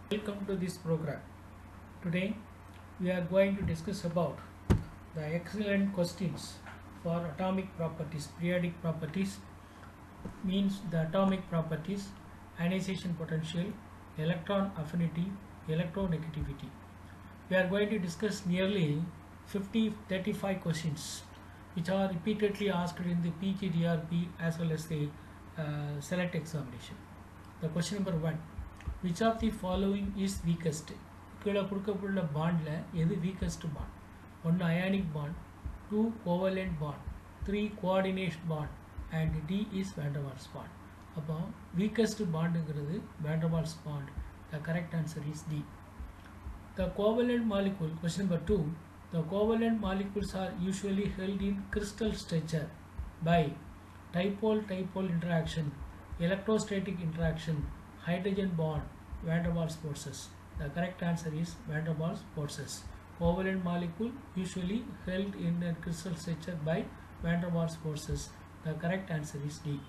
Welcome to this program. Today we are going to discuss about the excellent questions for atomic properties, periodic properties means the atomic properties, ionization potential, electron affinity, electronegativity. We are going to discuss nearly 50 35 questions which are repeatedly asked in the PGDRP as well as the uh, select examination. The question number one which of the following is weakest கீழே கொடுக்கப்பட்டுள்ள பாண்டில் எது weakest bond ஒன்று ionic bond two covalent bond three coordination bond and D is van der Waals bond அப்போ weakest பாண்டுங்கிறது van der Waals bond the correct answer is D The covalent molecule, question number two, the covalent molecules are usually held in crystal structure by dipole-dipole interaction, electrostatic interaction, hydrogen bond, van der Waals forces. The correct answer is van der Waals forces. Covalent molecule usually held in a crystal structure by van der Waals forces. The correct answer is D.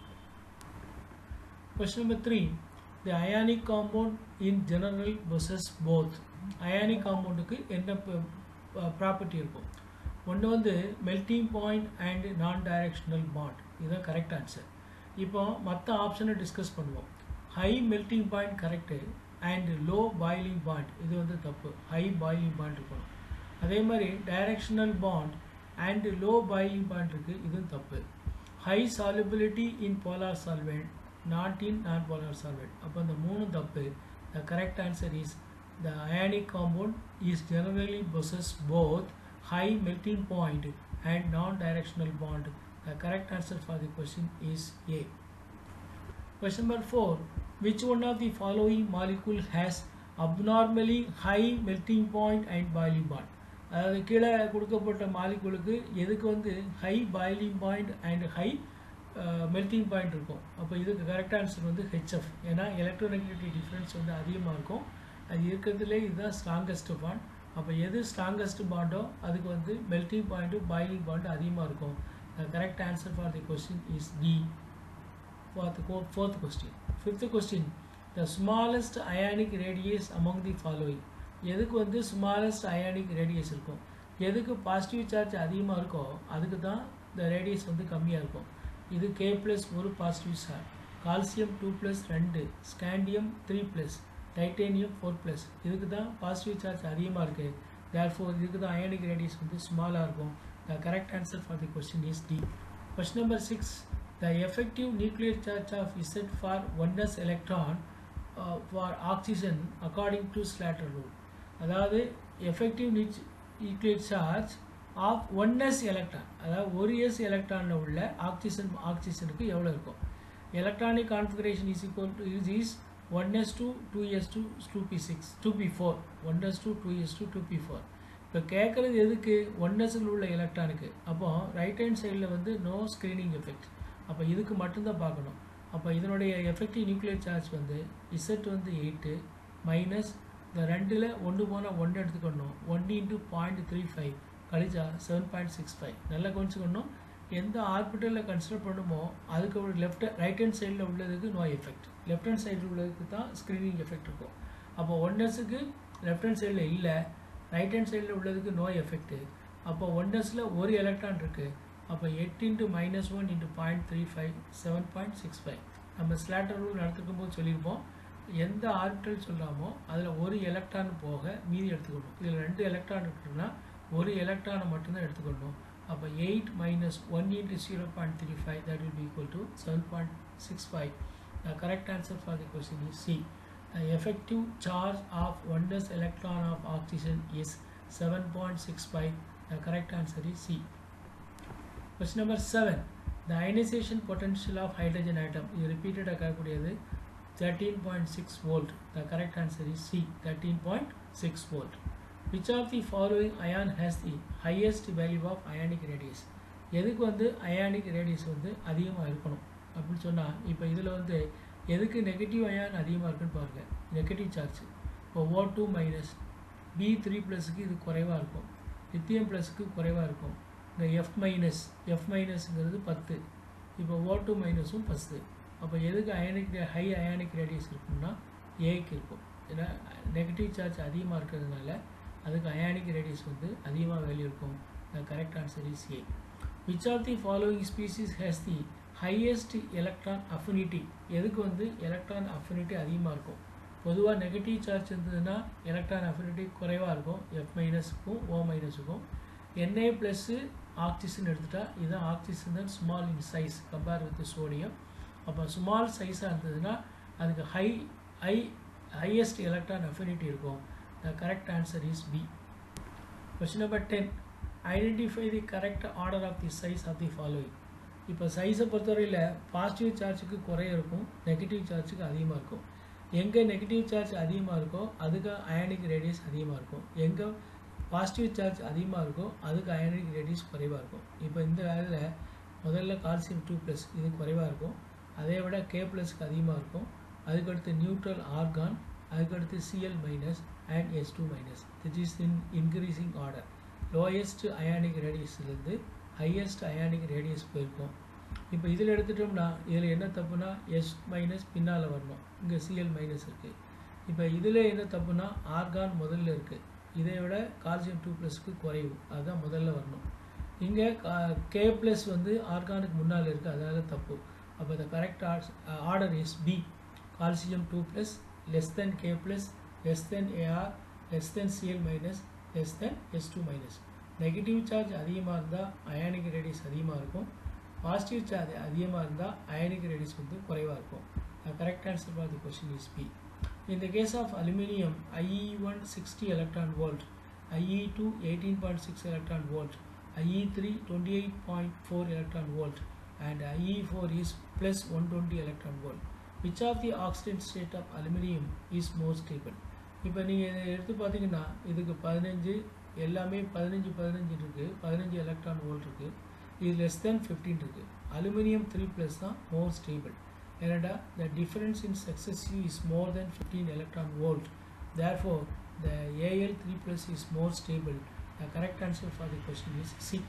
Question number three. The ionic compound in general possess both. Ionic compoundக்கு என்ன property இருக்கும் ஒன்று வந்து melting point and non directional bond இதுதான் correct answer இப்போ மற்ற ஆப்ஷனை discuss பண்ணுவோம் high melting point correct and low boiling bond இது வந்து தப்பு ஹை பாயிலிங் பாண்ட் இருக்கணும் அதே மாதிரி directional bond and low boiling bond இருக்குது இதுவும் தப்பு high solubility in polar solvent not in non polar solvent அப்போ இந்த மூணு தப்பு the correct answer is the ionic compound is generally possess both high melting point and non-directional bond. The correct answer for the question is A. Question number 4. Which one of the following molecule has abnormally high melting point and boiling bond? அதாவது கீழே கொடுக்கப்பட்ட மாலிகுலுக்கு எதுக்கு வந்து high boiling point and high melting point இருக்கும் அப்போ இதுக்கு correct answer வந்து ஹெச்எஃப் ஏன்னா எலக்ட்ரோநெகட்டிவிட்டி டிஃப்ரென்ஸ் வந்து அதிகமாக இருக்கும் அது இருக்கிறதுலே இதுதான் ஸ்ட்ராங்கஸ்ட் பாண்ட் அப்போ எது ஸ்ட்ராங்கஸ்ட் பாண்டோ அதுக்கு வந்து மெல்டிங் பாயிண்ட்டும் பாயிலிங் பாயிண்ட்டும் அதிகமாக இருக்கும் the correct answer for the question is D for the fourth question fifth question the smallest ionic radius among the following எதுக்கு வந்து ஸ்மாலஸ்ட் அயானிக் ரேடியஸ் இருக்கும் எதுக்கு பாசிட்டிவ் சார்ஜ் அதிகமாக இருக்கோ அதுக்கு தான் இந்த ரேடியஸ் வந்து கம்மியாக இருக்கும் இது கே ப்ளஸ் ஒரு positive charge calcium two plus ரெண்டு scandium three plus titanium four plus இதுக்கு தான் பாசிட்டிவ் சார்ஜ் அதிகமாக இருக்குது தேர் ஃபோர் இதுக்கு தான் அயனிக் ரேடியஸ் வந்து ஸ்மாலாக இருக்கும் the correct answer for the question is D question number six the effective nuclear charge of Z for one s electron for oxygen according to Slater rule அதாவது effective nuclear charge of one s electron அதாவது ஒரு s எலக்ட்ரானில் உள்ள oxygen ஆக்சிஜனுக்கு எவ்வளோ இருக்கும் electronic configuration is equal to is is 1s2 2s2 2p6 2p4 1s2 2s2 2p4 இப்போ கேட்குறது எதுக்கு ஒன்னஸில் உள்ள எலக்ட்ரானுக்கு அப்போ ரைட் ஹேண்ட் சைடில் வந்து நோ ஸ்க்ரீனிங் எஃபெக்ட் அப்போ இதுக்கு மட்டும்தான் பார்க்கணும் அப்போ இதனுடைய எஃபெக்டிவ் நியூக்ளியர் சார்ஜ் வந்து இசட் வந்து எயிட்டு மைனஸ் இந்த ரெண்டில் ஒன்று போனால் ஒன்று எடுத்துக்கணும் one into point three five கழிச்சா செவன் பாயிண்ட் சிக்ஸ் ஃபைவ் நல்லா கொஞ்சிக்கணும் எந்த ஆர்பிட்டலில் கன்சிடர் பண்ணுமோ அதுக்கு ஒரு லெஃப்ட் ரைட் ஹேண்ட் சைடில் உள்ளதுக்கு நோ எஃபெக்ட் லெஃப்ட் ஹேண்ட் சைடில் உள்ளதுக்கு தான் ஸ்க்ரீனிங் எஃபெக்ட் இருக்கும் அப்போ ஒன்னஸுக்கு லெஃப்ட் ஹேண்ட் சைடில் இல்லை ரைட் ஹேண்ட் சைடில் உள்ளதுக்கு நோ எஃபெக்ட்டு அப்போ ஒன்னஸில் ஒரு எலக்ட்ரான் இருக்குது அப்போ எட்டு into minus one into point three five seven point six five நம்ம ஸ்லாட்டர் ரூல் நடத்துக்கும் போது சொல்லியிருப்போம் எந்த ஆர்பிட்டல் சொல்கிறாமோ அதில் ஒரு எலக்ட்ரான் போக மீதி எடுத்துக்கணும் இதில் ரெண்டு எலக்ட்ரான் இருக்குன்னா ஒரு எலக்ட்ரானை மட்டும்தான் எடுத்துக்கணும் அப்போ eight minus one into zero point three five that will be equal to seven point six five The correct answer for the question is C. The effective charge of oneness electron of oxygen is 7.65. The correct answer is C. Question number 7. The ionization potential of hydrogen atom is repeated occurக்கூடியது 13.6 volt. The correct answer is C. 13.6 volt. Which of the following ion has the highest value of ionic radius? எதுக்கு வந்து ionic radius வந்து அதிகமாக இருக்கணும் அப்படின்னு சொன்னால் இப்போ இதில் வந்து எதுக்கு நெகட்டிவ் அயான் அதிகமாக இருக்குன்னு பாருங்கள் நெகட்டிவ் சார்ஜ் இப்போ O two minus B three ப்ளஸுக்கு இது குறைவாக இருக்கும் லித்தியம் ப்ளஸுக்கு குறைவாக இருக்கும் இந்த எஃப் மைனஸ் எஃப் மைனஸுங்கிறது பத்து இப்போ ஓ டூ மைனஸும் பத்து அப்போ எதுக்கு அயானிக் ஹை அயானிக் ரேடியஸ் இருக்கும்னா ஏக்கு இருக்கும் ஏன்னா நெகட்டிவ் சார்ஜ் அதிகமாக இருக்கிறதுனால அதுக்கு அயானிக் ரேடியஸ் வந்து அதிகமாக வேல்யூ இருக்கும் the correct answer is A which of the following species has the highest electron affinity எதுக்கு வந்து எலக்ட்ரான் அஃபினிட்டி அதிகமாக இருக்கும் பொதுவாக நெகட்டிவ் சார்ஜ் இருந்ததுன்னா எலக்ட்ரான் அஃபினிட்டி குறைவாக இருக்கும் எஃப் மைனஸுக்கும் ஓ மைனஸுக்கும் என்ஏ ப்ளஸ்ஸு ஆக்சிஜன் எடுத்துட்டா இதுதான் ஆக்சிஜன் தான் small in size compare with sodium அப்போ ஸ்மால் சைஸாக இருந்ததுன்னா அதுக்கு high high highest electron affinity இருக்கும் the correct answer is B question number ten identify the correct order of the size of the following இப்போ சைஸை பொறுத்தவரையில் positive சார்ஜுக்கு குறைய இருக்கும் நெகட்டிவ் சார்ஜுக்கு அதிகமாக இருக்கும் எங்கே நெகட்டிவ் சார்ஜ் அதிகமாக இருக்கோ அதுக்கு அயானிக் ரேடியஸ் அதிகமாக இருக்கும் எங்கே பாசிட்டிவ் சார்ஜ் அதிகமாக இருக்கோ அதுக்கு அயானிக் ரேடியஸ் குறைவாக இருக்கும் இப்போ இந்த வேலையில் முதல்ல கால்சியம் டூ ப்ளஸ் இது குறைவாக இருக்கும் அதை விட கே ப்ளஸ்க்கு அதிகமாக இருக்கும் அதுக்கடுத்து நியூட்ரல் ஆர்கான் அதுக்கடுத்து CL minus and S two minus this is in increasing order lowest ionic ரேடியஸ்லேருந்து ஹையஸ்ட் அயானிக் ரேடியஸ் போயிருக்கும் இப்போ இதில் எடுத்துட்டோம்னா இதில் என்ன தப்புனா எஸ் மைனஸ் பின்னால் வரணும் இங்கே சிஎல் மைனஸ் இருக்குது இப்போ இதில் என்ன தப்புனா ஆர்கான் முதல்ல இருக்குது இதை விட கால்சியம் டூ ப்ளஸ்க்கு குறைவு அதுதான் முதல்ல வரணும் இங்கே கே ப்ளஸ் வந்து ஆர்கானுக்கு முன்னால் இருக்குது அதனால் தப்பு அப்போ the correct order is B calcium two plus less than K plus less than AR less than CL minus less than S two minus negative charge அதிகமாக இருந்தால் அயானிக் ரேடியஸ் அதிகமாக இருக்கும் பாசிட்டிவ் சார்ஜ் அதிகமாக இருந்தால் அயானிக் ரேடியஸ் வந்து குறைவாக இருக்கும் correct answer for the question is B In the case of aluminium, IE1 60 electron volt, IE2 18.6 electron volt, IE3 28.4 electron volt, and IE4 is plus 120 electron volt. Which of the oxidant state of aluminium is more stable? இப்போ நீங்கள் இதை எடுத்து பார்த்தீங்கன்னா இதுக்கு பதினஞ்சு எல்லாமே பதினஞ்சு பதினஞ்சு இருக்குது பதினஞ்சு எலக்ட்ரான் வோல்ட் இருக்குது இது லெஸ் தென் ஃபிஃப்டீன் இருக்குது அலுமினியம் த்ரீ ப்ளஸ் தான் more stable Canada, the difference in success U is more than 15 electron volt. Therefore, the Al3 plus is more stable. The correct answer for the question is C.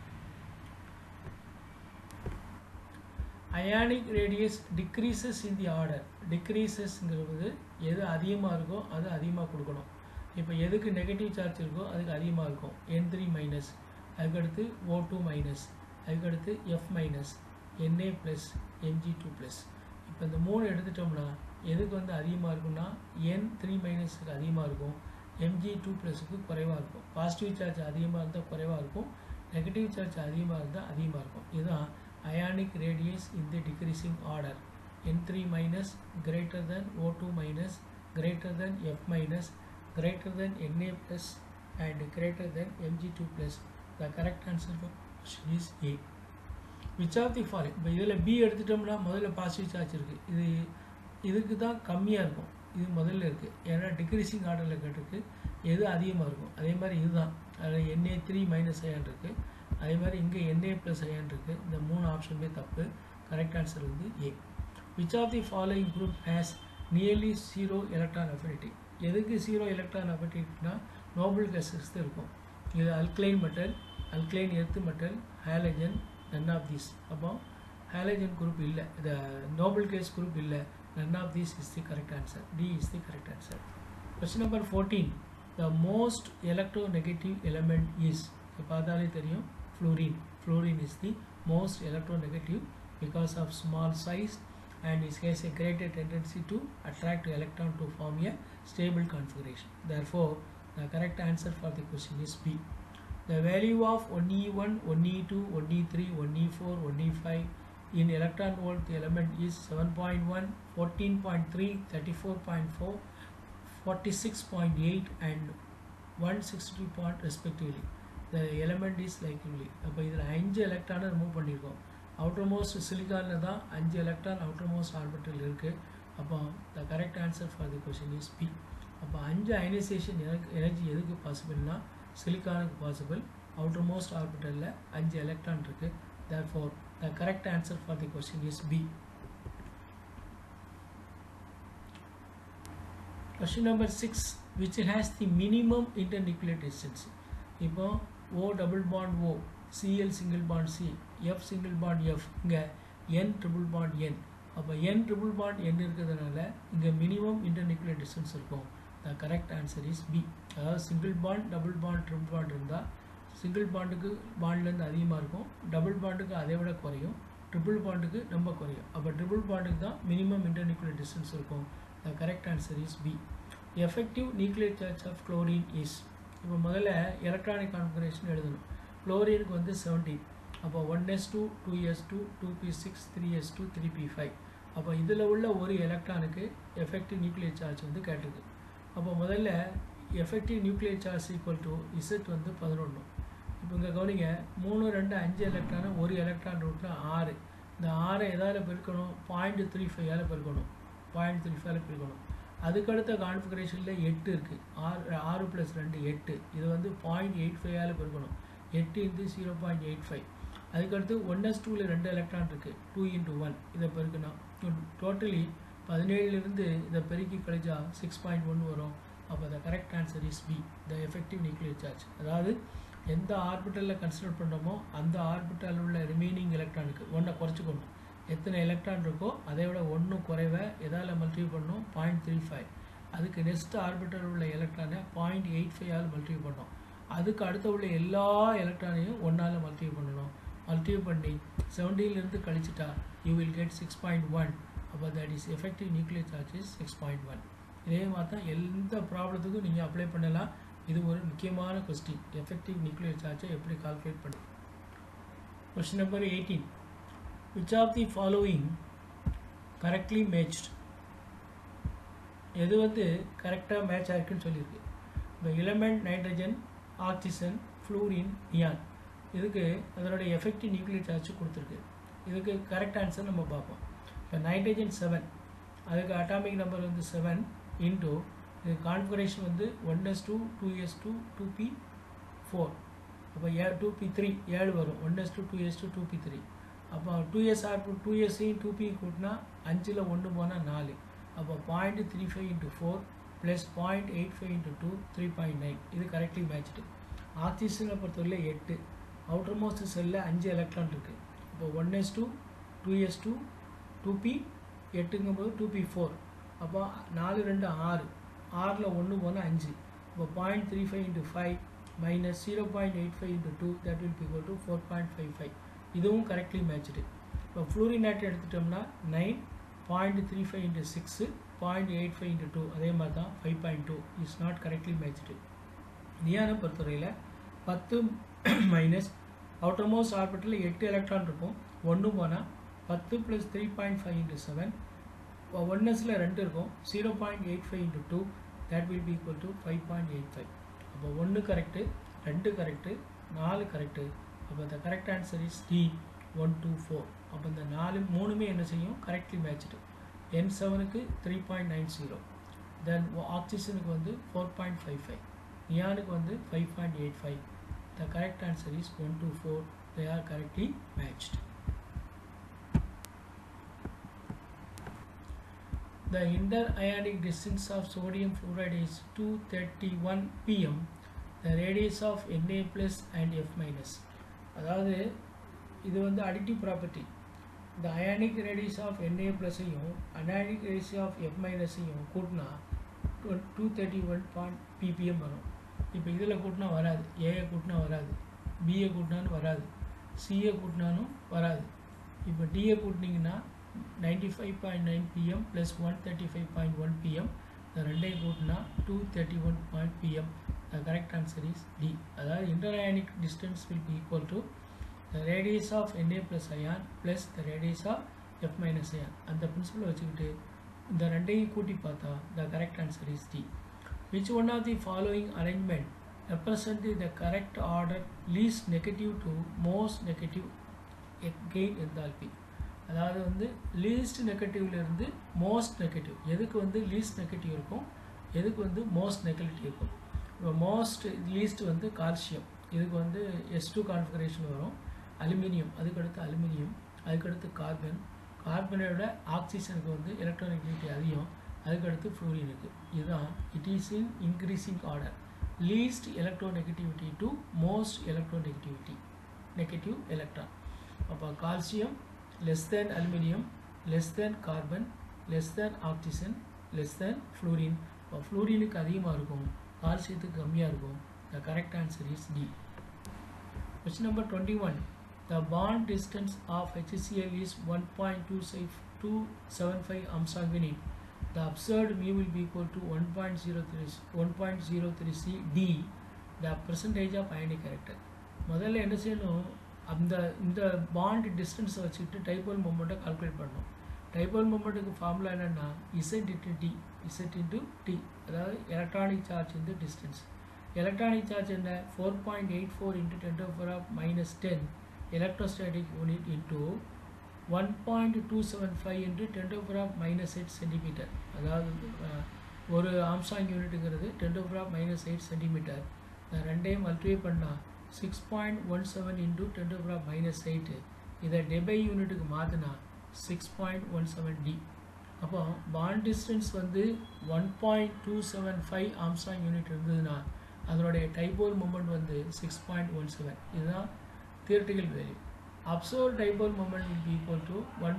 Ionic radius decreases in the order. Decreasesங்கிறது எது அதிகமாக இருக்கோ அது அதிகமாக கொடுக்கணும் இப்போ எதுக்கு negative charge இருக்கோ அதுக்கு அதிகமாக இருக்கும் என் த்ரீ மைனஸ் அதுக்கடுத்து ஓ டூ மைனஸ் அதுக்கடுத்து F minus NA plus MG two plus இப்போ இந்த மூணு எடுத்துட்டோம்னா எதுக்கு வந்து அதிகமாக இருக்கும்னா என் த்ரீ மைனஸுக்கு அதிகமாக இருக்கும் எம்ஜி டூ ப்ளஸுக்கு குறைவாக இருக்கும் பாசிட்டிவ் சார்ஜ் அதிகமாக இருந்தால் குறைவாக இருக்கும் நெகட்டிவ் சார்ஜ் அதிகமாக இருந்தால் அதிகமாக இருக்கும் இதுதான் ionic radius in the decreasing order N three minus greater than O two minus greater than F minus greater than NA plus and greater than MG two plus the correct answer is A which of the following இப்போ இதில் B எடுத்துட்டோம்னா முதல்ல positive charge இருக்குது இது இதுக்கு தான் கம்மியாக இருக்கும் இது முதல்ல இருக்குது ஏன்னா டிக்ரீசிங் ஆர்டரில் கேட்டிருக்கு எது அதிகமாக இருக்கும் அதே மாதிரி இதுதான் அதில் என்ஏ த்ரீ மைனஸ் அயன் இருக்குது அதே மாதிரி இங்கே என்ஏ ப்ளஸ் அயன் இருக்குது இந்த மூணு ஆப்ஷனுமே தப்பு கரெக்ட் ஆன்சர் வந்து A which of the following group has nearly zero electron affinity எதுக்கு ஜீரோ எலக்ட்ரான் அஃபினிட்டினா நோபல் கேசஸ் இருக்கும் இது alkaline metal alkaline earth metal halogen none of these அப்போ halogen group இல்லை the noble case group இல்லை none of these is the correct answer D is the correct answer question number 14 the most electronegative element is இப்போ பார்த்தாலே தெரியும் fluorine fluorine is the most electronegative because of small size and it has a greater tendency to attract electron to form a stable configuration therefore the correct answer for the question is B the value of 1e1, 1e2, 1e3, 1e4, 1e5 in electron volt element is 7.1, 14.3, 34.4, 46.8 and 162 point respectively. The element is likely. அப்போ இதில் அஞ்சு எலக்ட்ரானை remove பண்ணியிருக்கோம் outer most சிலிக்கானில் தான் அஞ்சு electron outer most orbital இருக்குது அப்போ the correct answer for the question is B அப்போ அஞ்சு அயனைசேஷன் எனர்ஜி எதுக்கு பாசிபிள்னா சிலிக்கானுக்கு பாசிபிள் அவுட்டர் மோஸ்ட் ஆர்பிட்டலில் அஞ்சு எலக்ட்ரான் இருக்குது therefore the correct answer for the question is B question number six which has the minimum internuclear distance இப்போ O double bond O CL single bond C F single bond F இங்கே N triple bond என் அப்போ என் triple bond என் இருக்கிறதுனால இங்கே minimum internuclear distance இருக்கும் the correct answer is B அதாவது single bond double bond triple bond இருந்தால் single பாண்டுக்கு பாண்ட்லேருந்து அதிகமாக இருக்கும் டபுள் பாண்டுக்கு அதை விட குறையும் ட்ரிபிள் பாண்டுக்கு ரொம்ப குறையும் அப்போ ட்ரிபிள் பாண்டுக்கு தான் மினிமம் இன்டர்நியூக்ளியர் டிஸ்டன்ஸ் இருக்கும் the correct answer is B effective nuclear charge of chlorine is இப்போ முதல்ல எலக்ட்ரானிக் கான்ஃபிகரேஷன் எழுதணும் குளோரினுக்கு வந்து செவன்டீன் அப்போ one S two two S two two B six three S two three P five அப்போ இதில் உள்ள ஒரு எலக்ட்ரானுக்கு எஃபெக்டிவ் நியூக்ளியர் சார்ஜ் வந்து கேட்டிருக்கு அப்போ முதல்ல effective nuclear charge equal to Z வந்து பதினொன்று இப்போ இங்கே கவனிங்க மூணு ரெண்டு அஞ்சு எலக்ட்ரானு ஒரு எலக்ட்ரான் ரூட்டில் ஆறு இந்த ஆறை எதால் பெருக்கணும் பாயிண்ட் த்ரீ ஃபைவால் பெருக்கணும் பாயிண்ட் த்ரீ ஃபைவ்ல பெருக்கணும் அதுக்கடுத்த கான்ஃபிகரேஷனில் எட்டு இருக்குது ஆறு ஆறு ப்ளஸ் ரெண்டு எட்டு இது வந்து பாயிண்ட் எயிட் ஃபைவால் பெருக்கணும் எட்டு into zero point eight five அதுக்கடுத்து ஒன் எஸ் டூவில் ரெண்டு எலக்ட்ரான் இருக்குது டூ இன்ட்டு ஒன் இதை பெருக்கணும் டோட்டலி பதினேழுலேருந்து இதை பெருக்கி கழிச்சா சிக்ஸ் பாயிண்ட் ஒன் வரும் அப்போ the correct answer is B the effective nuclear charge அதாவது எந்த ஆர்பிட்டலில் கன்சிடர் பண்ணுறோமோ அந்த ஆர்பிட்டலில் உள்ள ரிமைனிங் எலக்ட்ரானுக்கு ஒன்றை குறைச்சிக்கணும் எத்தனை எலக்ட்ரான் இருக்கோ அதை விட ஒன்று குறைவை எதால் மல்டிபிள் பண்ணணும் பாயிண்ட் த்ரீ ஃபைவ் அதுக்கு நெக்ஸ்ட் ஆர்பிட்டல் உள்ள எலக்ட்ரானை பாயிண்ட் எயிட் ஃபைவால் மல்டிபிள் பண்ணோம் அதுக்கு அடுத்த உள்ள எல்லா எலக்ட்ரானையும் ஒன்றால் மல்டிபிள் பண்ணணும் மல்டிபிள் பண்ணி செவன்டீன்லேருந்து கழிச்சிட்டா you will get six point one அப்போ that is effective nuclear charge is six point one இதே மாதிரி தான் எந்த ப்ராப்ளத்துக்கும் நீங்கள் அப்ளை பண்ணலாம் இது ஒரு முக்கியமான கொஸ்டின் எஃபெக்டிவ் நியூக்ளியர் சார்ஜை எப்படி கால்குலேட் பண்ணு question number eighteen which of the following correctly matched எது வந்து கரெக்டாக மேட்ச் ஆயிருக்குன்னு சொல்லியிருக்கு இப்போ element nitrogen oxygen fluorine neon இதுக்கு அதனுடைய எஃபெக்டிவ் நியூக்ளியர் சார்ஜ் கொடுத்துருக்கு இதுக்கு கரெக்ட் ஆன்சர் நம்ம பார்ப்போம் இப்போ நைட்ரஜன் செவன் அதுக்கு அட்டாமிக் நம்பர் வந்து செவன் இன்டூ இது கான்ஃபிகரேஷன் வந்து one S two two S two two P four அப்போ ஏ டூ பி த்ரீ ஏழு வரும் one S two two S two two P three அப்போ டூ எஸ் ஆர் டூ எஸ்ஸையும் two P கூட்டினா அஞ்சில் ஒன்று போனால் நாலு அப்போ point three five into four plus point eight five into two three point nine இது கரெக்ட்லி மேட்ச்டு ஆக்சிஜனை பொறுத்தவரை எட்டு அவுட்டர் மோஸ்ட் செல்லில் அஞ்சு எலக்ட்ரான் இருக்குது இப்போ one S two two S two two P எட்டுங்கும்போது டூ பி ஃபோர் அப்போ நாலு ரெண்டு ஆறு ஆறில் ஒன்று போனால் அஞ்சு இப்போ point three five into five minus zero point eight five into two that will be to four point five five இதுவும் கரெக்ட்லி மேட்ச்டு இப்போ ஃப்ளூரினேட் எடுத்துட்டோம்னா nine point three five into six point eight five into two அதே மாதிரி தான் five point two is not correctly matched நியானை பொறுத்தவரையில் பத்து மைனஸ் அவுட்டர்மோஸ்ட் ஆர்பிட்டில் எட்டு எலக்ட்ரான் இருக்கும் ஒன்று போனால் பத்து plus three point five into seven ஒன்னஸில் ரெண்டு இருக்கும் zero point eight five into two that will be equal to five point eight five அப்போ ஒன்று கரெக்டு ரெண்டு கரெக்டு நாலு கரெக்டு அப்போ the correct answer is D one two four அப்போ இந்த நாலு மூணுமே என்ன செய்யும் கரெக்ட்லி மேட்ச்டு என் செவனுக்கு three point nine zero then ஆக்சிஜனுக்கு வந்து ஃபோர் பாயிண்ட் ஃபைவ் ஃபைவ் நியானுக்கு வந்து five point eight five the correct answer is one two four they are correctly matched The interionic distance of sodium fluoride is 231 pm. The radius of Na plus and F minus. அதாவது இது வந்து additive property இந்த ionic radius of NA ப்ளஸையும் anionic radius of F மைனஸையும் கூட்டினா two thirty one point PPM வரும் இப்போ இதில் கூட்டினா வராது ஏஏ கூட்டினா வராது பிஏ கூட்டினாலும் வராது சிஏ கூட்டினாலும் வராது இப்போ டிஏ கூட்டினீங்கன்னா ninety five point nine PM plus one thirty five point one PM இந்த ரெண்டையும் கூட்டினா two thirty one point PM the correct answer is D அதாவது interionic distance will be equal to the radius of NA plus ion plus the radius of F minus ion அந்த பிரின்சிபலை வச்சுக்கிட்டு இந்த ரெண்டையும் கூட்டி பார்த்தா the correct answer is D which one of the following arrangement represent the correct order least negative to most negative gain enthalpy அதாவது வந்து least நெகட்டிவ்லேருந்து most negative எதுக்கு வந்து லீஸ்ட் நெகட்டிவ் இருக்கும் எதுக்கு வந்து மோஸ்ட் நெகட்டிவ் இருக்கும் இப்போ மோஸ்ட் லீஸ்ட் வந்து கால்சியம் இதுக்கு வந்து எஸ் டூ கான்ஃபிகரேஷன் வரும் அலுமினியம் அதுக்கடுத்து அலுமினியம் அதுக்கடுத்து கார்பன் கார்பனோட ஆக்சிஜனுக்கு வந்து எலக்ட்ரானிக் அதிகம் அதுக்கடுத்து ஃப்ளூரினுக்கு இதுதான் it is in increasing order least electronegativity to most electronegativity negative electron அப்போ calcium less than aluminium less than carbon less than oxygen less than fluorine இப்போ ஃப்ளூரினுக்கு அதிகமாக இருக்கும் கால்சியத்துக்கு கம்மியாக இருக்கும் the correct answer is D question number twenty one the bond distance of HCL is one point two சைவ் two seven five angstrom unit the observed mu will be equal to 1.03 1.03 c d the percentage of ionic character முதல்ல என்ன செய்யணும் அந்த இந்த bond டிஸ்டன்ஸை வச்சுக்கிட்டு dipole மூமெண்ட்டை calculate பண்ணணும் dipole மூமெண்ட்டுக்கு ஃபார்முலா என்னென்னா Z into D Z into D அதாவது எலக்ட்ரானிக் சார்ஜ் இந்த டிஸ்டன்ஸ் எலக்ட்ரானிக் சார்ஜ் என்ன four point eight four into ten four of minus ten electrostatic unit into one point two seven five into ten power of minus eight centimetre ah அஹ், ஒரு angstrom யூனிட்டுங்கிறது ten power of minus eight centimetre ரெண்டையும் multiply பண்ணால் six point one seven into ten power of minus eight இதை debye யூனிட்டுக்கு மாற்றினா six point one seven D அப்போ bond distance வந்து one point two seven five angstrom unit இருந்ததுன்னா அதனுடைய dipole moment வந்து சிக்ஸ் பாயிண்ட் ஒன் செவன் இதுதான் theoretical value observed dipole moment will be equal to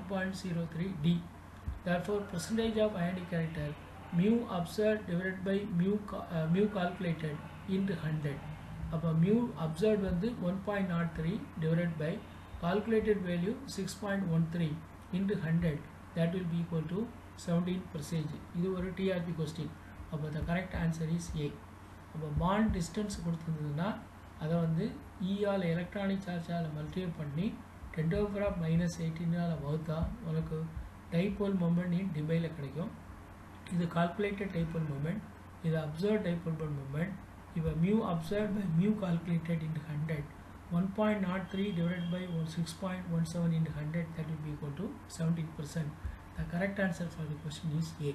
1.03 d therefore percentage of ionic character mu observed divided by mu ca- uh, mu calculated into 100 அப்போ mu observed வந்து 1.03 divided by calculated value 6.13 into 100 that will be equal to 17 percentage இது ஒரு TRP question அப்போ the correct answer is A அப்போ bond distance கொடுத்துருந்ததுன்னா அதை வந்து ஈயால் எலக்ட்ரானிக் சார்ஜால் மல்டிப்ளை பண்ணி டென் ஓவர் ஆஃப் மைனஸ் எயிட்டீனால் வகுத்தா உனக்கு டைபோல் மூமெண்ட் இன் டிபையில் கிடைக்கும் இது கால்குலேட்டட் டைபோல் மூமெண்ட் இது அப்சர்வ் டைபோல் மூமெண்ட் இப்போ mu observe by mu calculated into hundred one point naught three divide by one six point one seven into hundred that will be equal to seventeen percent the correct answer for the question is A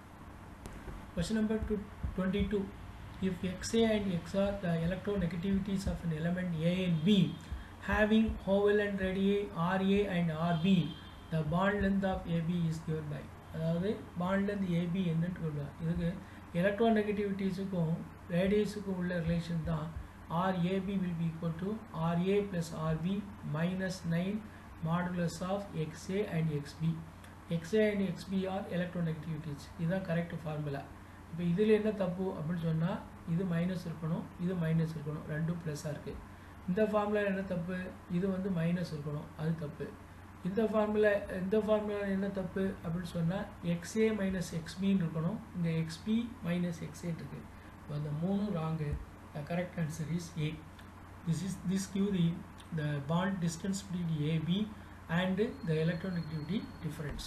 Question number two, 22. If Xa and X are the electronegativities of an element A and B having covalent radii Ra and Rb, the bond length of AB is given by அதாவது bond length AB என்னன்னு சொல்லுவாங்க இதுக்கு எலக்ட்ரோநெகட்டிவிட்டிஸுக்கும் ரேடியஸுக்கும் உள்ள relation தான் RAB will be equal to RA plus RB minus nine modulus of XA and XB XA and XB are electronegativities இதுதான் correct formula இப்போ இதில் என்ன தப்பு அப்படின்னு சொன்னால் இது மைனஸ் இருக்கணும் இது மைனஸ் இருக்கணும் ரெண்டும் ப்ளஸ்ஸாக இருக்குது இந்த ஃபார்முலா என்ன தப்பு இது வந்து மைனஸ் இருக்கணும் அது தப்பு இந்த ஃபார்முலா இந்த ஃபார்முலா என்ன தப்பு அப்படின்னு சொன்னால் எக்ஸ்ஏ மைனஸ் எக்ஸ்பின்னு இருக்கணும் இங்கே எக்ஸ்பி மைனஸ் எக்ஸ்ஏ இருக்கு இப்போ அந்த மூணும் wrong the correct answer is A this is this give the the bond distance between AB and the electronegativity difference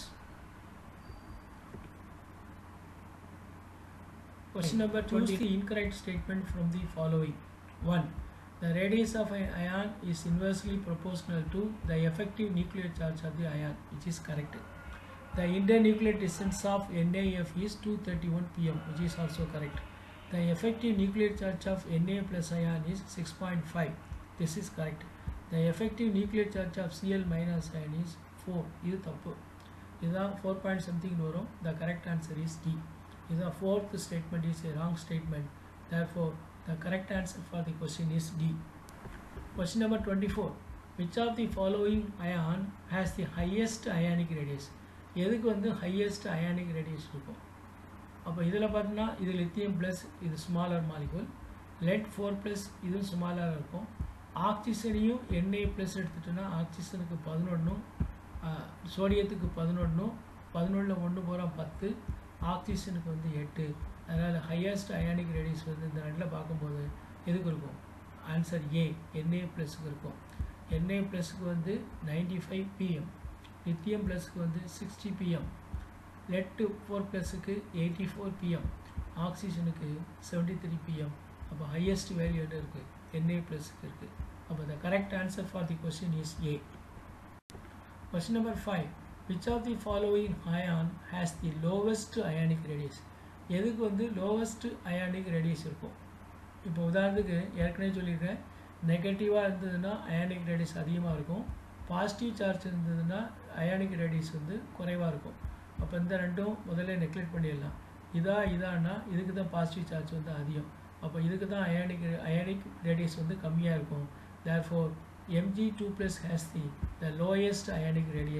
Question number two is the incorrect statement from the following. 1. The radius of an ion is inversely proportional to the effective nuclear charge of the ion, which is correct. The internuclear distance of NAF is 231 pm, which is also correct. The effective nuclear charge of Na plus ion is 6.5. This is correct. The effective nuclear charge of Cl minus ion is 4. இது தப்பு இதுதான் four point something வரும் the correct answer is D The fourth statement is a wrong statement. Therefore, the correct answer for the question is D. Question number 24. Which of the following ion has the highest ionic radius? எதுக்கு வந்து highest ionic radius இருக்கும் அப்போ இதில் பார்த்தீங்கன்னா இது lithium plus இது smaller molecule lead four plus இதுவும் ஸ்மாலராக இருக்கும் ஆக்சிஜனையும் என்ஏ ப்ளஸ் எடுத்துட்டோன்னா ஆக்சிஜனுக்கு பதினொன்றும் சோடியத்துக்கு பதினொன்றும் பதினொன்றில் ஒன்று போகிறோம் பத்து ஆக்சிஜனுக்கு வந்து எட்டு அதனால் ஹையஸ்ட் அயானிக் ரேடியஸ் வந்து இந்த ரெண்டில் பார்க்கும்போது எதுக்கு இருக்கும் ஆன்சர் ஏ என்ஏ ப்ளஸுக்கு இருக்கும் என்ஏ ப்ளஸுக்கு வந்து நைன்டி ஃபைவ் பிஎம் லித்தியம் ப்ளஸுக்கு வந்து சிக்ஸ்டி பிஎம் லெட்டு ஃபோர் ப்ளஸுக்கு எயிட்டி ஃபோர் பிஎம் ஆக்சிஜனுக்கு செவன்டி த்ரீ பிஎம் அப்போ ஹையஸ்ட் வேல்யூ என்ன இருக்குது என்ஏ ப்ளஸுக்கு இருக்குது அப்போ the correct answer for the question is A question number five which of the following ion has the lowest ionic radius எதுக்கு வந்து லோவஸ்ட் அயானிக் ரேடியஸ் இருக்கும் இப்போ உதாரணத்துக்கு ஏற்கனவே சொல்லியிருக்கேன் நெகட்டிவாக இருந்ததுன்னா அயானிக் ரேடியஸ் அதிகமாக இருக்கும் பாசிட்டிவ் சார்ஜ் இருந்ததுன்னா அயானிக் ரேடியஸ் வந்து குறைவாக இருக்கும் அப்போ இந்த ரெண்டும் முதல்ல நெக்லெக்ட் பண்ணிடலாம் இதா இதான்னா இதுக்கு தான் பாசிட்டிவ் சார்ஜ் வந்து அதிகம் அப்போ இதுக்கு தான் அயானிக் அயானிக் ரேடியஸ் வந்து கம்மியாக இருக்கும் therefore mg2 plus has the the lowest ionic radius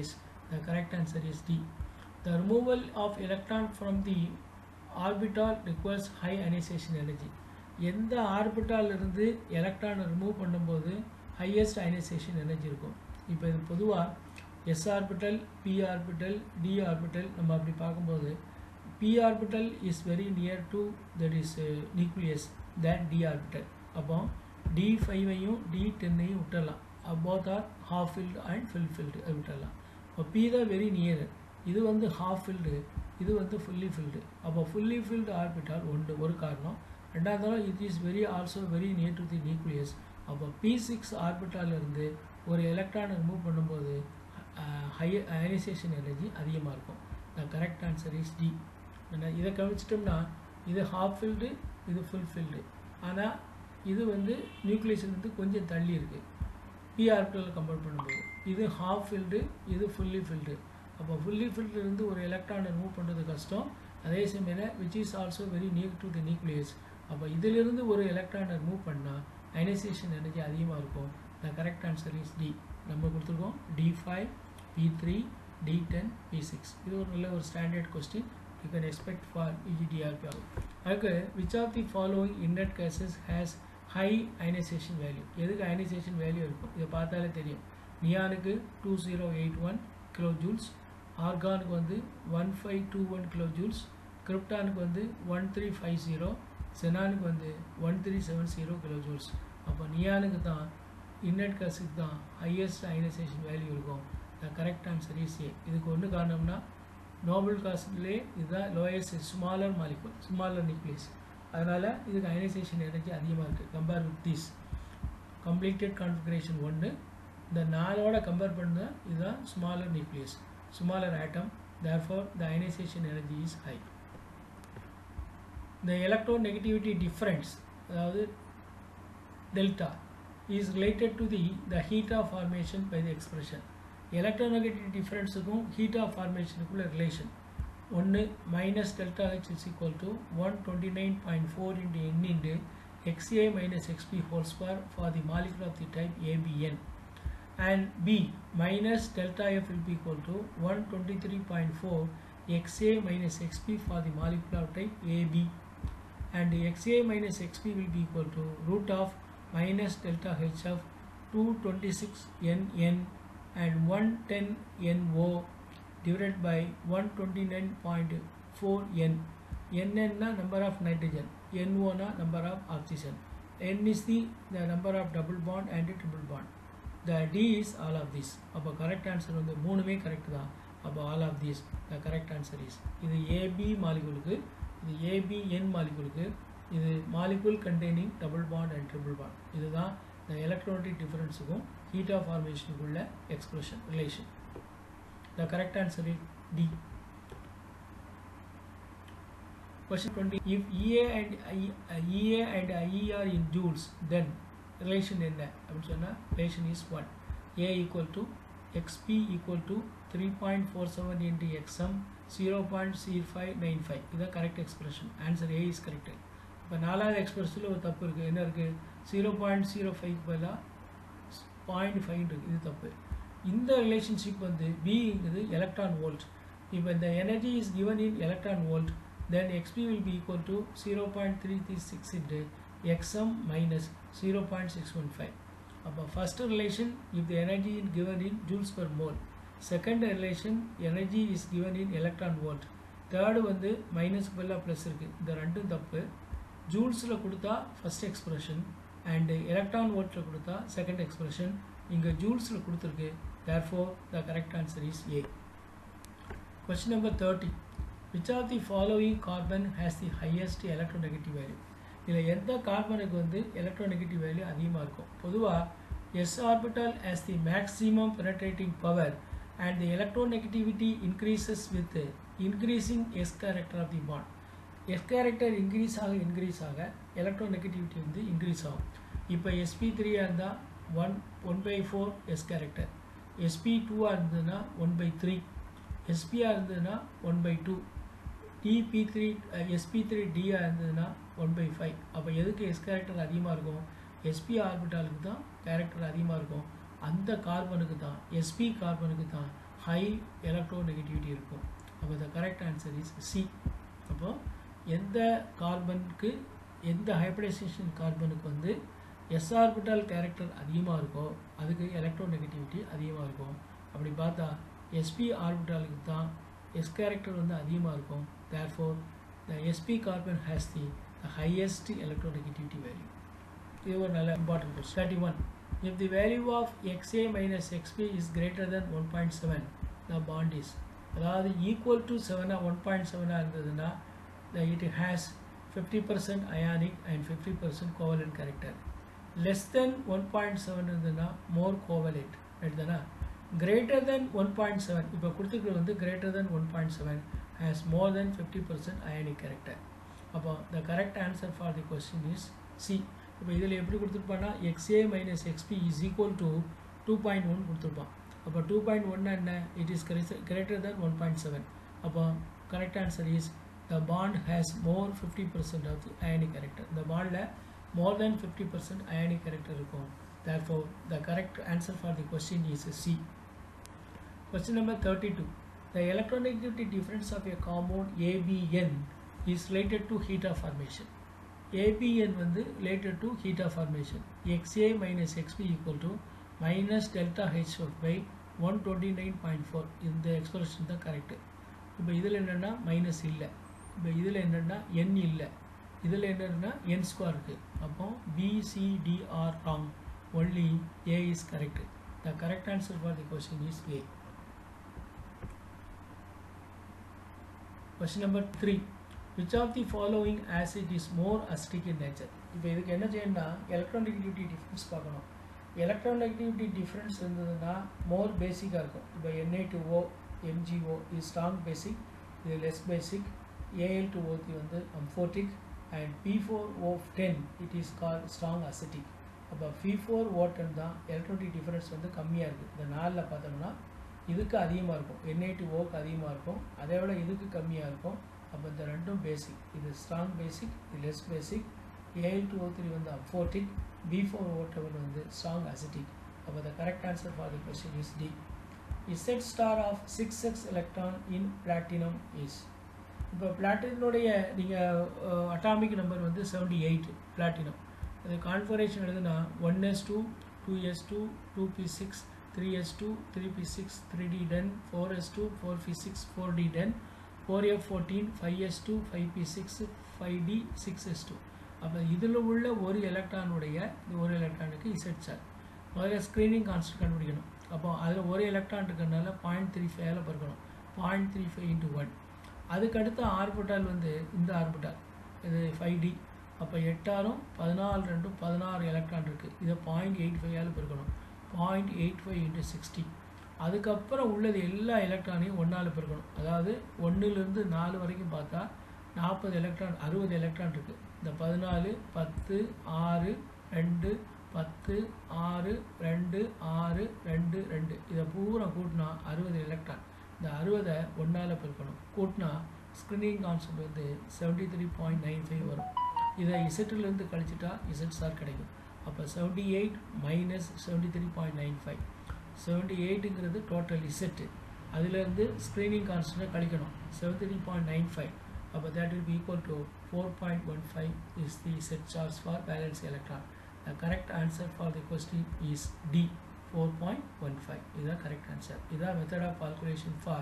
the correct answer is D the removal of electron from the orbital requires high ionization energy எந்த ஆர்பிட்டால் இருந்து எலக்ட்ரானை ரிமூவ் பண்ணும்போது ஹையஸ்ட் அயனைசேஷன் எனர்ஜி இருக்கும் இப்போ இது பொதுவாக s orbital p orbital d orbital நம்ம அப்படி பார்க்கும்போது p orbital is very near to that is nucleus that d orbital அப்போ டி ஃபைவையும் டி டென்னையும் விட்டுடலாம் both are half filled and fill filled விட்டுடலாம் இப்போ பி தான் வெரி நியர் இது வந்து ஹாஃப் ஃபில்டு இது வந்து ஃபுல்லி ஃபில்டு அப்போ ஃபுல்லி ஃபில்டு ஆர்பிட்டால் ஒன்று ஒரு காரணம் ரெண்டாவது it is very also very near to the nucleus அப்போ பி சிக்ஸ் ஆர்பிட்டாலிருந்து ஒரு எலக்ட்ரானை ரிமூவ் பண்ணும்போது ஹை அயனைசேஷன் எனர்ஜி அதிகமாக இருக்கும் the correct answer is D ஏன்னா இதை கவனிச்சிட்டோம்னா இது ஹாஃப் ஃபில்டு இது ஃபுல் ஃபில்டு ஆனால் இது வந்து நியூக்ளியஸ்லேருந்து கொஞ்சம் தள்ளி இருக்குது பி ஆர்பிட்டல் கம்பேர் பண்ணும்போது இது ஹாஃப் ஃபில்டு இது ஃபுல்லி ஃபில்டு அப்போ ஃபுல்லி ஃபில்டுலேருந்து ஒரு எலக்ட்ரானை ரிமூவ் பண்ணுறது கஷ்டம் அதே சமயம் which is also very near to the nucleus அப்போ இதிலிருந்து ஒரு எலக்ட்ரானை ரிமூவ் பண்ணால் அயனைசேஷன் எனர்ஜி அதிகமாக இருக்கும் the correct answer is D நம்ம கொடுத்துருக்கோம் d five p three d ten p six இது ஒரு நல்ல ஒரு standard question you can expect for இஜிடிஆர்பி ஆகும் அதுக்கு which of the following inert gases has high ionization value எதுக்கு அயனைசேஷன் வேல்யூ இருக்கும் இதை பார்த்தாலே தெரியும் நியானுக்கு two zero eight one kilo joules ஆர்கானுக்கு வந்து one five two one kilo joules கிரிப்டானுக்கு வந்து ஒன் த்ரீ ஃபைவ் ஜீரோ செனானுக்கு வந்து one three seven zero kilo joules அப்போ நியானுக்கு தான் இன்னட் கேஸுக்கு தான் ஹையஸ்ட் அயனைசேஷன் வேல்யூ இருக்கும் the correct answer is A இதுக்கு ஒன்று காரணம்னா நோபல் காஸ்ட்லே இதுதான் lowest smaller molecule smaller nucleus அதனால் இதுக்கு அயனைசேஷன் எனர்ஜி அதிகமாக இருக்குது compare with this completed configuration ஒன்று இந்த நாலோட கம்பேர் பண்ணால் இதுதான் smaller nucleus smaller atom therefore the ionization energy is high the electronegativity difference அதாவது delta is related to the the heat of formation by the expression electronegativity differenceக்கும் heat of formationக்குள்ள relation ஒன்று minus delta H is equal to 129.4 into N into XA minus XP whole square for the molecule of the type ABN and B minus delta F will be equal to 123.4 XA minus XP for the molecule of type AB and XA minus XP will be equal to root of minus delta H of 226 NN and 110 NO divided by 129.4 N. NN na number of nitrogen, NO na number of oxygen. N is the, the number of double bond and triple bond. The D is all of this. அப்போ correct answer வந்து மூணுமே correct தான் அப்போ all of this the correct answer is இது AB மாலிகுலுக்கு இது ABN மாலிகுலுக்கு இது molecule containing double bond and triple bond இதுதான் இந்த எலக்ட்ரானிக் டிஃபரன்ஸுக்கும் ஹீட் ஆஃப் ஃபார்மேஷனுக்குள்ள expression relation the correct answer is D Question 20. If EA and I, uh, EA and IE are in joules, then relation என்ன அப்படின்னு சொன்னால் relation is 1. A equal to XP equal to 3.47 into XM 0.0595 இதுதான் correct expression answer A is correct இப்போ நாலாவது எக்ஸ்பிரஷனில் ஒரு தப்பு இருக்குது என்ன இருக்குது ஜீரோ பாயிண்ட் ஜீரோ ஃபைவ் பதிலாக பாயிண்ட் ஃபைவ் இருக்குது இது தப்பு இந்த ரிலேஷன்ஷிப் வந்து பிங்கிறது எலக்ட்ரான் வோல்ட் இப்போ இந்த energy is given in electron volt then xp will be equal to 0.336 into xm minus 0.615 அப்போ first relation if the energy is given in joules per mole second relation energy is given in electron volt third வந்து minus பதிலாக plus இருக்குது இந்த ரெண்டும் தப்பு ஜூல்ஸில் கொடுத்தா first expression and electron வோல்ட்டில் கொடுத்தா செகண்ட் எக்ஸ்பிரஷன் இங்கே ஜூல்ஸில் கொடுத்துருக்கு therefore the correct answer is A Question number 30. Which of the following carbon has the highest electronegative value? இதில் எந்த கார்பனுக்கு வந்து எலக்ட்ரோநெகட்டிவ் வேல்யூ அதிகமாக இருக்கும் பொதுவாக s orbital has the maximum penetrating power and the electronegativity increases with the increasing S character of the bond. S character increase ஆக increase ஆக electronegativity வந்து increase ஆகும் இப்போ sp த்ரீயாக இருந்தால் one one by four s character sp டூவாக இருந்ததுன்னா one by three எஸ்பியாக இருந்ததுன்னா one by two dp three sp three டியாக இருந்ததுன்னா ஒன் பை ஃபைவ் அப்போ எதுக்கு எஸ் கேரக்டர் அதிகமாக இருக்கும் எஸ்பி ஆர்பிட்டாலுக்கு தான் கேரக்டர் அதிகமாக இருக்கும் அந்த கார்பனுக்கு தான் எஸ்பி கார்பனுக்கு தான் ஹை எலக்ட்ரோ நெகட்டிவிட்டி இருக்கும் அப்போ the correct answer is C அப்போ எந்த கார்பனுக்கு எந்த ஹைப்ரிடைசேஷன் கார்பனுக்கு வந்து எஸ் ஆர்பிட்டால் கேரக்டர் அதிகமாக இருக்கோ அதுக்கு எலக்ட்ரோ நெகட்டிவிட்டி அதிகமாக இருக்கும் அப்படி பார்த்தா எஸ்பி ஆர்பிட்டாலுக்கு தான் எஸ் கேரக்டர் வந்து அதிகமாக இருக்கும் therefore the sp carbon has the the highest electronegativity value இது ஒரு நல்ல important question thirty one if the value of XA minus XB is greater than one point seven the bond is அதாவது equal to செவனாக one point செவனாக இருந்ததுன்னா the it has fifty percent ionic and fifty percent covalent character less than one point seven இருந்ததுன்னா more covalent right தானே greater than one point seven இப்போ கொடுத்துருக்கிறது வந்து greater than one point seven has more than fifty percent ionic character அப்போ the correct answer for the question is C இப்போ இதில் எப்படி கொடுத்துருப்பான்னா XA minus XB is equal to two point one கொடுத்துருப்பான் அப்போ டூ பாயிண்ட் ஒன் என்ன it is greater than one point seven அப்போ correct answer is the bond has more fifty percent of the ionic character இந்த பாண்டில் more than 50% ionic character இருக்கும் therefore the correct answer for the question is C question number 32 the electronegativity difference of a compound ABN is related to heat of formation ABN வந்து related to heat of formation XA minus XB equal to minus delta HF by 129.4 இந்த expression தான் correct இப்போ இதில் என்னென்னா minus இல்லை இப்போ இதில் என்னென்னா என் இல்லை இதில் என்னன்னா என் ஸ்கொயர் இருக்குது அப்போ BCD are wrong only A is correct the correct answer for the question is A question number three which of the following acid is more acidic in nature இப்போ இதுக்கு என்ன செய்யணும்னா எலக்ட்ரானிகிட்டிவிட்டி டிஃப்ரென்ஸ் பார்க்கணும் எலக்ட்ரானிகிட்டிவிட்டி டிஃப்ரென்ஸ் இருந்ததுன்னா மோர் பேசிக்காக இருக்கும் இப்போ என்ஏ டு ஓ எம்ஜிஓ இது ஸ்ட்ராங் பேசிக் இது less basic Al two O three வந்து amphoteric and P four O ten it is call strong acidic அப்போ பி ஃபோர் ஓ டென் தான் எலக்ட்ரானிக் டிஃபரன்ஸ் வந்து கம்மியாக இருக்குது இந்த நாளில் பார்த்தோம்னா இதுக்கு அதிகமாக இருக்கும் என்ஐ டு ஓக்கு அதிகமாக இருக்கும் அதை விட இதுக்கு கம்மியாக இருக்கும் அப்போ இந்த ரெண்டும் பேசிக் இது ஸ்ட்ராங் பேசிக் இது less basic Al two O three வந்து அஃபோட்டிக் பி ஃபோர் ஓ டெவன் வந்து ஸ்ட்ராங் அசிட்டிக் அப்போ the correct answer for the question is D Z star of six x electron in platinum is இப்போ பிளாட்டினுடைய நீங்கள் அட்டாமிக் நம்பர் வந்து seventy eight platinum அது configuration எழுதுனா one S two two S two two B six three S two three p six three d ten four s two four p six four d ten four f fourteen five s two five p six five D six s two அப்போ இதில் உள்ள ஒரு எலக்ட்ரானுடைய இந்த ஒரு எலக்ட்ரானுக்கு Z star முதல்ல screening constant கண்டுபிடிக்கணும் அப்போ அதில் ஒரு எலக்ட்ரான் இருக்கிறதுனால பாயிண்ட் த்ரீ ஃபைவ்ல பிறக்கணும் point three five into one அதுக்கடுத்த ஆர்பிட்டால் வந்து இந்த ஆர்பிட்டால் இது ஃபைவ் டி அப்போ எட்டாரும் பதினாலு ரெண்டும் பதினாறு எலக்ட்ரான் இருக்குது இதை பாயிண்ட் எயிட் ஃபைவால் பெருக்கணும் point eight five into sixty அதுக்கப்புறம் உள்ளது எல்லா எலக்ட்ரானையும் ஒன்றால் பெருக்கணும் அதாவது ஒன்றுலேருந்து நாலு வரைக்கும் பார்த்தா நாற்பது எலக்ட்ரான் அறுபது எலக்ட்ரான் இருக்குது இந்த பதினாலு பத்து ஆறு ரெண்டு பத்து ஆறு ரெண்டு ஆறு ரெண்டு ரெண்டு இதை பூரா கூட்டினா அறுபது எலக்ட்ரான் இந்த அறுபதை ஒன்றால் பெருக்கணும் கூட்டினா ஸ்க்ரீனிங் கான்செப்ட் வந்து seventy three point nine five வரும் இதை இசட்டிலேருந்து கழிச்சிட்டா இசட் சார் கிடைக்கும் அப்போ seventy eight minus seventy three point nine five seventy எயிட்டுங்கிறது டோட்டல் இசட்டு அதுலேருந்து ஸ்க்ரீனிங் கான்ஸ்டன்ட்டை கழிக்கணும் seventy three point nine five அப்போ that will be equal to four point one five is the set charge for valence electron the correct answer for the question is D four point one five இதுதான் correct answer இதுதான் method of calculation for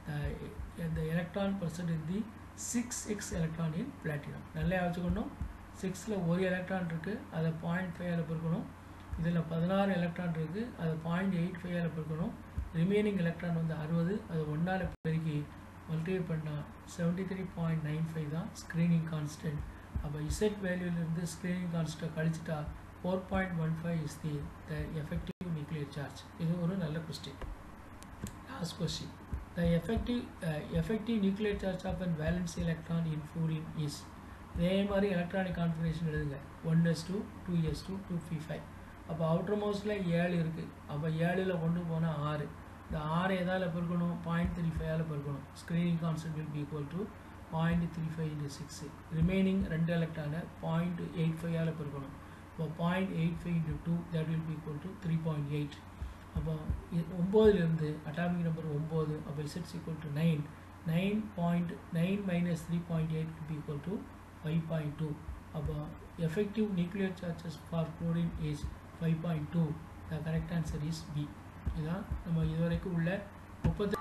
the electron present in the 6x electron in platinum நல்லா வச்சுக்கணும் சிக்ஸில் ஒரு electron இருக்குது அதை point ஃபைவ்ல பெருக்கணும் இதில் பதினாறு எலக்ட்ரான் இருக்குது அதை பாயிண்ட் எயிட் ஃபைவ்ல பெருக்கணும் ரிமைனிங் எலக்ட்ரான் வந்து அறுபது அதை ஒன்றால் பெருக்கி மல்டிப்ளை பண்ணால் seventy three point nine five தான் ஸ்க்ரீனிங் கான்ஸ்டன்ட் அப்போ இசட் வேல்யூலேருந்து ஸ்க்ரீனிங் கான்ஸ்டன்ட்டை கழிச்சிட்டா four point one five is the the effective nuclear charge இது ஒரு நல்ல question last question The effective, uh, effective nuclear charge of an valence electron in fluorine is இதே மாதிரி எலக்ட்ரானிக் கான்ஃபிகரேஷன் எழுதுங்க one S two two S two two p five அப்போ outer மோஸ்டில் ஏழு இருக்குது அப்போ ஏழில் கொண்டு போனால் ஆறு இந்த ஆறு எதால் பெருக்கணும் பாயிண்ட் த்ரீ ஃபைவால் பெருக்கணும் screening concept will be equal to point three five into six remaining ரெண்டு எலக்ட்ரானை பாயிண்ட் எயிட் ஃபைவால் பெருக்கணும் இப்போ point eight five into two that will be equal to three point eight அப்போ ஒம்போதுலேருந்து அட்டாமிக் நம்பர் ஒம்பது அப்போ இசட்ஸ் equal to nine nine point nine minus three point eight would be equal to five point two அப்போ effective nuclear charges for chlorine is five point two the correct answer is B இதுதான் நம்ம இதுவரைக்கும் உள்ள முப்பத்தி